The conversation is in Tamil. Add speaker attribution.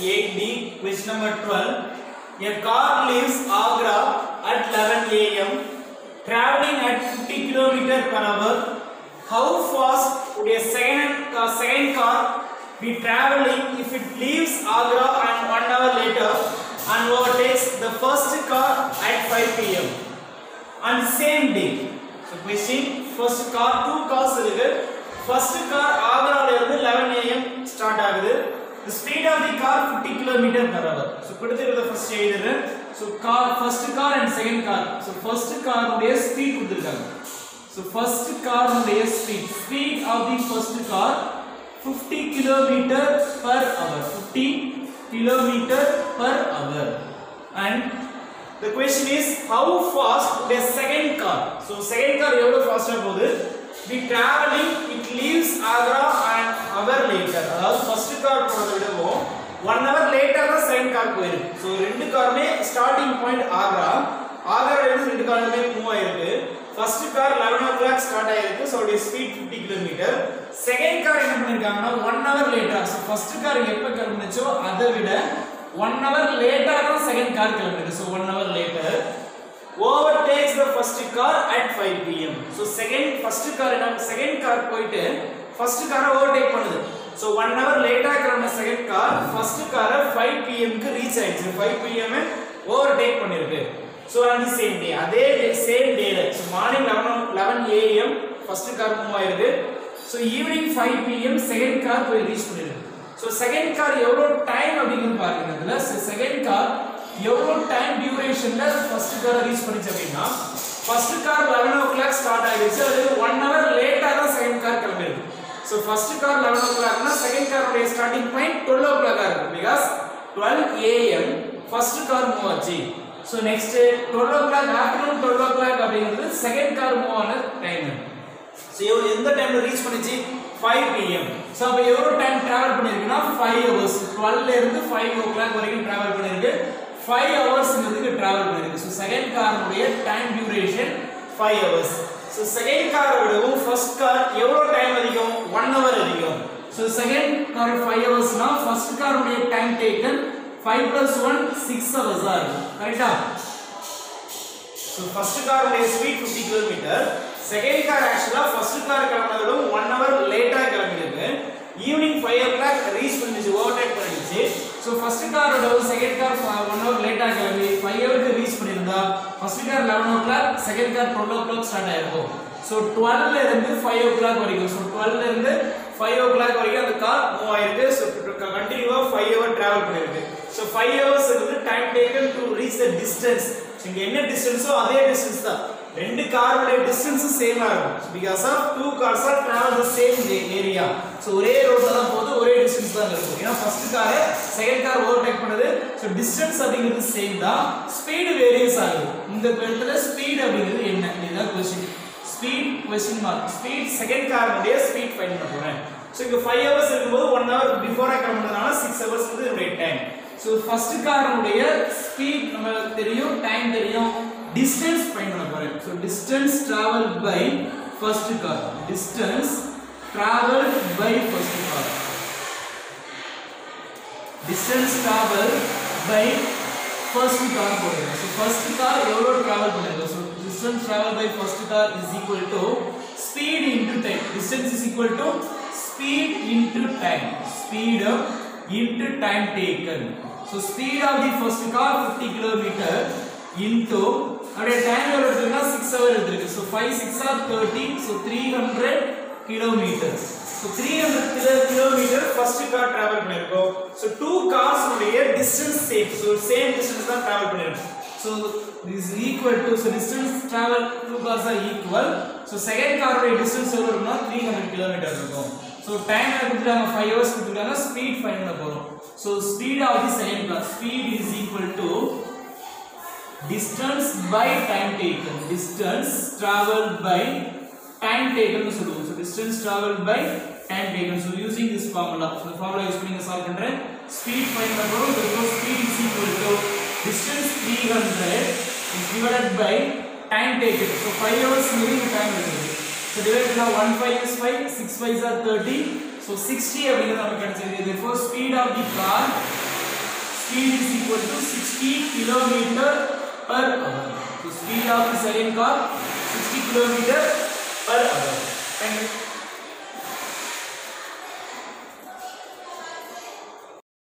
Speaker 1: 8D. Question number 12. A car leaves Agra at 11 a.m. traveling at 50 km per hour. How fast would a second, uh, second car be traveling if it leaves Agra and one hour later and overtakes the first car at 5 p.m. on the same day? So question, first car, two cars இருக்கு first car ஆக்ரால இருந்து 11 am ஸ்டார்ட் ஆகுது the speed of the car 50 km per hour so கொடுத்திருக்கிறத first எழுதுறேன் so car first car and second car so first car உடைய speed கொடுத்திருக்காங்க so first car உடைய speed speed of the first car 50 km per hour 50 km per hour and the question is how fast the second car so second car எவ்வளவு ஃபாஸ்டா போகுது be traveling it leaves agra and hour later அதாவது first car போறதை விடவும் ஒன் hour later தான் செகண்ட் கார் போயிருக்கு ஸோ ரெண்டு காருமே ஸ்டார்டிங் பாயிண்ட் ஆக்ரா ஆக்ரால இருந்து ரெண்டு காருமே மூவ் ஆயிருக்கு first car eleven o'clock start ஆயிருக்கு ஸோ உடைய speed fifty kilometre second car என்ன பண்ணிருக்காங்கன்னா ஒன் ஹவர் லேட்டா ஸோ ஃபர்ஸ்ட் கார் எப்போ கிளம்புனுச்சோ அதை விட ஒன் ஹவர் லேட்டா தான் செகண்ட் கார் கிளம்பிருக்கு so one hour later overtakes the first car at 5 pm so second first car என்ன second car போயிட்டு first car overtake பண்ணுது so 1 hour லேட்டா கிளம்பின second car first car 5 pm க்கு ரீச் ஆயிடுச்சு 5 pm overtake பண்ணிருக்கு so on the same day அதே சேம் டேல so morning 11 11 am first car மூவ் ஆயிருக்கு so evening 5 pm second car போய் ரீச் பண்ணிருக்கு so second car எவ்வளவு டைம் அப்படிங்கிறது பாருங்க இதுல second car எவ்வளோ டைம் டியூரேஷன்ல ஃபர்ஸ்ட் கார் ரீச் பண்ணிச்சு அப்படின்னா first car eleven o'clock start ஆயிடுச்சு அது ஒன் ஹவர் லேட்டாக தான் செகண்ட் கார் கிளம்பிருக்கு ஸோ ஃபர்ஸ்ட் கார் லெவன் ஓ கிளாக்னா செகண்ட் காரோடைய ஸ்டார்டிங் பாயிண்ட் டுவெல் ஓ கிளாக் இருக்கும் because twelve AM first car move ஆச்சு so next twelve o'clock afternoon twelve o'clock அப்படிங்கிறது செகண்ட் கார் மூவ் ஆன டைம் ஸோ எவ்வளோ எந்த டைம்ல ரீச் பண்ணிச்சு ஃபைவ் பிஎம் ஸோ அப்போ எவ்வளோ டைம் ட்ராவல் பண்ணியிருக்குன்னா ஃபைவ் ஹவர்ஸ் டுவெல்ல இருந்து ஃபைவ் ஓ கிளாக் வரைக்கும் ட்ராவல் பண்ணியிருக்கு ஃபைவ் ஹவர்ஸ்ங்கிறதுக்கு ட்ராவல் பண்ணிருக்கு ஸோ செகண்ட் காருடைய time duration five hours so second காரை விடவும் ஃபர்ஸ்ட் கார் எவ்வளோ டைம் அதிகம் ஒன் ஹவர் அதிகம் ஸோ செகண்ட் கார் ஃபைவ் ஹவர்ஸ்னா ஃபர்ஸ்ட் காருடைய time taken five plus one six ஹவர்ஸாக இருக்கும் கரெக்டா ஸோ ஃபர்ஸ்ட் காருடைய speed fifty kilometre second car ஆக்சுவலாக ஃபர்ஸ்ட் கார் கிளம்பினதோட ஒன் ஹவர் லேட்டாக கிளம்பிருக்கு evening five o'clock reach பண்ணிச்சு ஓவர்டேக் பண்ணிடுச்சு ஸோ ஃபர்ஸ்ட் காரோட செகண்ட் கார் ஒன் ஹவர் லேட்டாக கிளம்பி ஃபைவ் ஹவருக்கு ரீச் பண்ணியிருந்தா first car eleven o'clock second car twelve o'clock start ஆயிருக்கும் ஸோ டுவெல்ல இருந்து ஃபைவ் ஓ கிளாக் வரைக்கும் ஸோ டுவெல்ல இருந்து ஃபைவ் ஓ கிளாக் வரைக்கும் அந்த கார் மூவ் ஆயிருக்கு ஸோ கண்டினியூவாக ஃபைவ் ஹவர் டிராவல் பண்ணியிருக்கு ஸோ ஃபைவ் ஹவர்ஸ் இருந்து time taken to reach the distance இங்க என்ன டிஸ்டன்ஸோ அதே டிஸ்டன்ஸ் தான் ரெண்டு காரோட டிஸ்டன்ஸும் சேமா இருக்கும் because of two cars are travel the same area so ஒரே ரோட்ல தான் போகுது ஒரே டிஸ்டன்ஸ் தான் இருக்கும் ஏன்னா first car second car overtake பண்ணுது ஸோ டிஸ்டன்ஸ் அப்படிங்கிறது சேம் தான் ஸ்பீடு வேரியஸ் ஆகுது இந்த இடத்துல ஸ்பீடு அப்படிங்கிறது என்ன இதுதான் question speed question mark speed second காருடைய ஸ்பீட் ஃபைன் பண்ண போறேன் ஸோ இங்க ஃபைவ் ஹவர்ஸ் இருக்கும்போது ஒன் ஹவர் பிஃபோரா கிளம்புனதுனால சிக்ஸ் ஹவர்ஸ் வந்து என்னுடைய டைம் ஸோ ஃபர்ஸ்ட் காரனுடைய ஸ்பீட் நமக்கு தெரியும் டைம் தெரியும் டிஸ்டன்ஸ் ஃபைண்ட் பண்ண போறேன் so distance travel by first car distance travel by first car distance travel by first car போடுறேன் ஸோ ஃபர்ஸ்ட் கார் எவ்வளோ டிராவல் பண்ணுங்க so distance travel by first car is equal to speed into time distance is equal to speed into time speed into time taken. So speed of the first car 50 kilometer into அப்படியே டைம் எவ்வளவு எடுத்துருக்குன்னா சிக்ஸ் ஹவர் எடுத்துருக்கு so five six are thirty so three hundred kilometre so three hundred kilo kilometre first car travel பண்ணியிருக்கோம் ஸோ டூ கார்ஸ் உடைய distance same so same distance தான் டிராவல் பண்ணியிருக்கோம் so is equal to so distance travel two cars are equal so second காரோடைய டிஸ்டன்ஸ் எவ்வளோ இருக்குன்னா த்ரீ ஹண்ட்ரட் கிலோமீட்டர் இருக்கும் ஸோ டைம் கொடுத்துட்டாங்க ஃபைவ் ஹவர்ஸ் கொடுத்துட்டாங்க ஸ்பீட் ஃபைன் பண்ண போகிறோம் so speed of the second car speed is equal to distance by time taken distance traveled by time taken னு சொல்லுவோம் so distance traveled by time taken so using this formula so the formula use பண்ணி சால்வ் பண்றேன் speed find பண்றோம் so speed is equal to distance 300 is divided by time taken so 5 hours மீதி time இருக்குது so divided by 1 5 is 5 6 5 are 30 so 60 அப்படிங்கிறது நமக்கு கிடைச்சிருக்கு therefore speed of the car speed is equal to 60 kilometer per hour. So speed of the second car 60 kilometer per hour. Thank you.